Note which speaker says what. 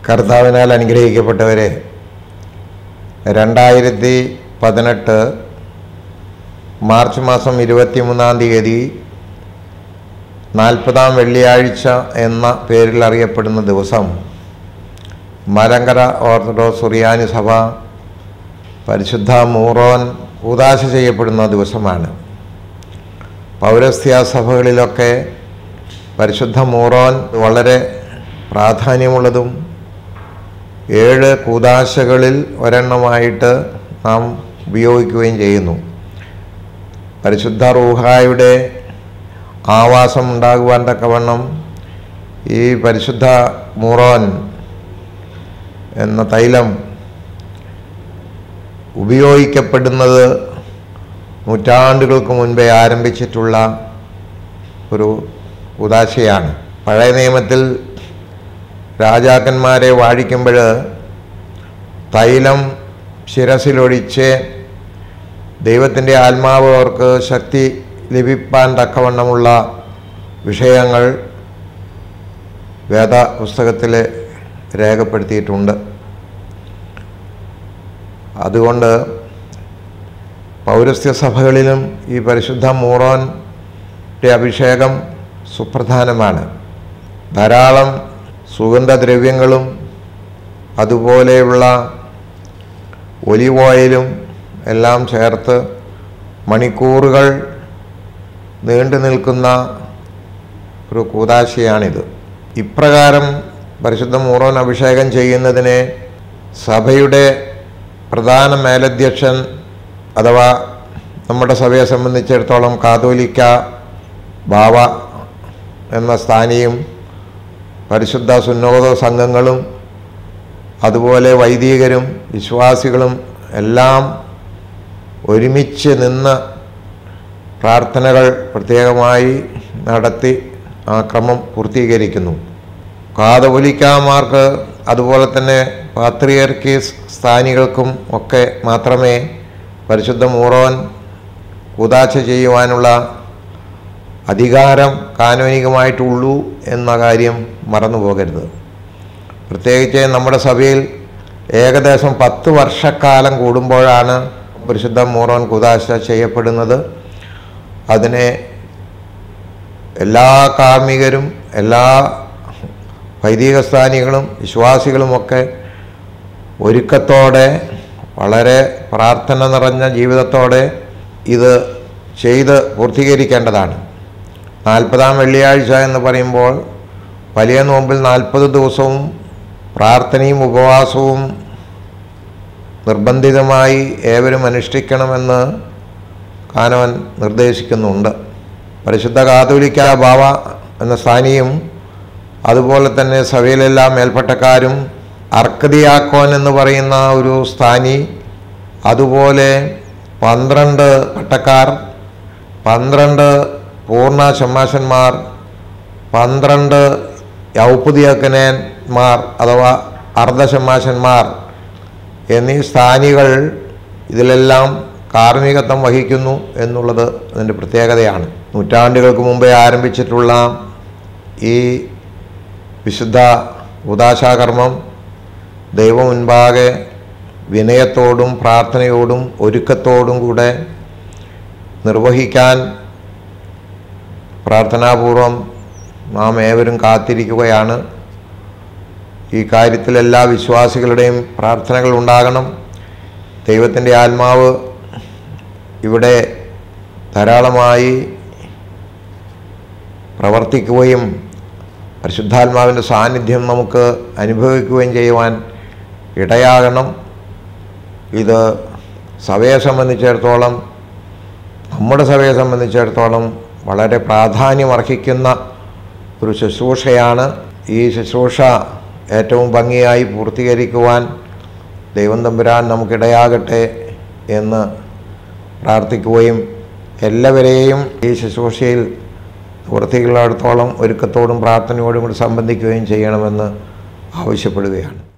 Speaker 1: കർത്താവിനാൽ അനുഗ്രഹിക്കപ്പെട്ടവരെ രണ്ടായിരത്തി പതിനെട്ട് മാർച്ച് മാസം ഇരുപത്തിമൂന്നാം തീയതി നാൽപ്പതാം വെള്ളിയാഴ്ച എന്ന പേരിൽ അറിയപ്പെടുന്ന ദിവസം മലങ്കര ഓർത്തഡോക്സ് സുറിയാനി സഭ പരിശുദ്ധ മൂറോൻ ഉദാശ ചെയ്യപ്പെടുന്ന ദിവസമാണ് പൗരസ്ത്യ സഭകളിലൊക്കെ പരിശുദ്ധ മൂറോൻ വളരെ പ്രാധാന്യമുള്ളതും ഏഴ് കൂതാശകളിൽ ഒരെണ്ണമായിട്ട് നാം ഉപയോഗിക്കുകയും ചെയ്യുന്നു പരിശുദ്ധ റൂഹായുടെ ആവാസം ഉണ്ടാകുവാൻ തക്കവണ്ണം ഈ പരിശുദ്ധ മൂറോൻ എന്ന തൈലം ഉപയോഗിക്കപ്പെടുന്നത് നൂറ്റാണ്ടുകൾക്ക് മുൻപേ ആരംഭിച്ചിട്ടുള്ള ഒരു ഉദാശയാണ് പഴയ നിയമത്തിൽ രാജാക്കന്മാരെ വാഴിക്കുമ്പോൾ തൈലം ശിരസിലൊഴിച്ച് ദൈവത്തിൻ്റെ ആത്മാവ് അവർക്ക് ശക്തി ലഭിപ്പാൻ തക്കവണ്ണമുള്ള വിഷയങ്ങൾ വേദ പുസ്തകത്തിൽ രേഖപ്പെടുത്തിയിട്ടുണ്ട് അതുകൊണ്ട് പൗരസ്ത്യ സഭകളിലും ഈ പരിശുദ്ധ മൂറോൻ്റെ അഭിഷേകം സുപ്രധാനമാണ് ധാരാളം സുഗന്ധദ്രവ്യങ്ങളും അതുപോലെയുള്ള ഒലിവ് ഓയിലും എല്ലാം ചേർത്ത് മണിക്കൂറുകൾ നീണ്ടു നിൽക്കുന്ന ഒരു കൂതാശയാണിത് ഇപ്രകാരം പരിശുദ്ധ മൂറോൻ അഭിഷേകം ചെയ്യുന്നതിനെ സഭയുടെ പ്രധാന മേലധ്യക്ഷൻ അഥവാ നമ്മുടെ സഭയെ സംബന്ധിച്ചിടത്തോളം കാതോലിക്ക ബാവ എന്ന സ്ഥാനിയും പരിശുദ്ധ സുന്നോദ സംഘങ്ങളും അതുപോലെ വൈദികരും വിശ്വാസികളും എല്ലാം ഒരുമിച്ച് നിന്ന് പ്രാർത്ഥനകൾ പ്രത്യേകമായി നടത്തി ആ ക്രമം പൂർത്തീകരിക്കുന്നു കാതോലിക്കാമാർക്ക് അതുപോലെ തന്നെ പാത്രിയർക്കീസ് സ്ഥാനികൾക്കും ഒക്കെ മാത്രമേ പരിശുദ്ധ മൂറോൻ കുതാശ ചെയ്യുവാനുള്ള അധികാരം കാനോനികമായിട്ടുള്ളൂ എന്ന കാര്യം മറന്നു പോകരുത് പ്രത്യേകിച്ച് നമ്മുടെ സഭയിൽ ഏകദേശം പത്ത് വർഷക്കാലം കൂടുമ്പോഴാണ് പരിശുദ്ധ മൂറോൻ കുതാശ ചെയ്യപ്പെടുന്നത് അതിനെ എല്ലാ കാർമ്മികരും എല്ലാ വൈദിക സ്ഥാനികളും വിശ്വാസികളുമൊക്കെ ഒരുക്കത്തോടെ വളരെ പ്രാർത്ഥന നിറഞ്ഞ ജീവിതത്തോടെ ഇത് ചെയ്ത് പൂർത്തീകരിക്കേണ്ടതാണ് നാൽപ്പതാം വെള്ളിയാഴ്ച എന്ന് പറയുമ്പോൾ വലിയ നോമ്പിൽ നാൽപ്പത് ദിവസവും പ്രാർത്ഥനയും ഉപവാസവും നിർബന്ധിതമായി ഏവരും അനുഷ്ഠിക്കണമെന്ന് കാനവൻ നിർദ്ദേശിക്കുന്നുണ്ട് പരിശുദ്ധ കാതോലിക്ക ബാവ എന്ന സ്ഥാനിയും അതുപോലെ തന്നെ സഭയിലെല്ലാ മേൽപ്പട്ടക്കാരും അർക്കതിയാക്കോൻ എന്ന് പറയുന്ന ഒരു സ്ഥാനി അതുപോലെ പന്ത്രണ്ട് പട്ടക്കാർ പന്ത്രണ്ട് പൂർണ്ണ ഷമ്മാശന്മാർ പന്ത്രണ്ട് യൗപ്പുതിയക്കനന്മാർ അഥവാ അർദ്ധഷമ്മാശന്മാർ എന്നീ സ്ഥാനികൾ ഇതിലെല്ലാം കാർമ്മികത്വം വഹിക്കുന്നു എന്നുള്ളത് അതിൻ്റെ പ്രത്യേകതയാണ് നൂറ്റാണ്ടുകൾക്ക് മുമ്പേ ആരംഭിച്ചിട്ടുള്ള ഈ വിശുദ്ധ ഉദാശാകർമ്മം ദൈവം മുൻപാകെ വിനയത്തോടും പ്രാർത്ഥനയോടും ഒരുക്കത്തോടും കൂടെ നിർവഹിക്കാൻ പ്രാർത്ഥനാപൂർവം നാം ഏവരും കാത്തിരിക്കുകയാണ് ഈ കാര്യത്തിൽ എല്ലാ വിശ്വാസികളുടെയും പ്രാർത്ഥനകൾ ഉണ്ടാകണം ദൈവത്തിൻ്റെ ആത്മാവ് ഇവിടെ ധാരാളമായി പ്രവർത്തിക്കുകയും പരിശുദ്ധാത്മാവിൻ്റെ സാന്നിധ്യം നമുക്ക് അനുഭവിക്കുകയും ചെയ്യുവാൻ ഇടയാകണം ഇത് സഭയെ സംബന്ധിച്ചിടത്തോളം നമ്മുടെ സഭയെ സംബന്ധിച്ചിടത്തോളം വളരെ പ്രാധാന്യമർഹിക്കുന്ന ഒരു ശുശ്രൂഷയാണ് ഈ ശുശ്രൂഷ ഏറ്റവും ഭംഗിയായി പൂർത്തീകരിക്കുവാൻ ദൈവം തമ്പുരാൻ നമുക്കിടയാകട്ടെ എന്ന് പ്രാർത്ഥിക്കുകയും എല്ലാവരെയും ഈ ശുശ്രൂഷയിൽ പൂർത്തികളുള്ളിടത്തോളം ഒരുക്കത്തോടും പ്രാർത്ഥനയോടും കൂടി സംബന്ധിക്കുകയും ചെയ്യണമെന്ന് ആവശ്യപ്പെടുകയാണ്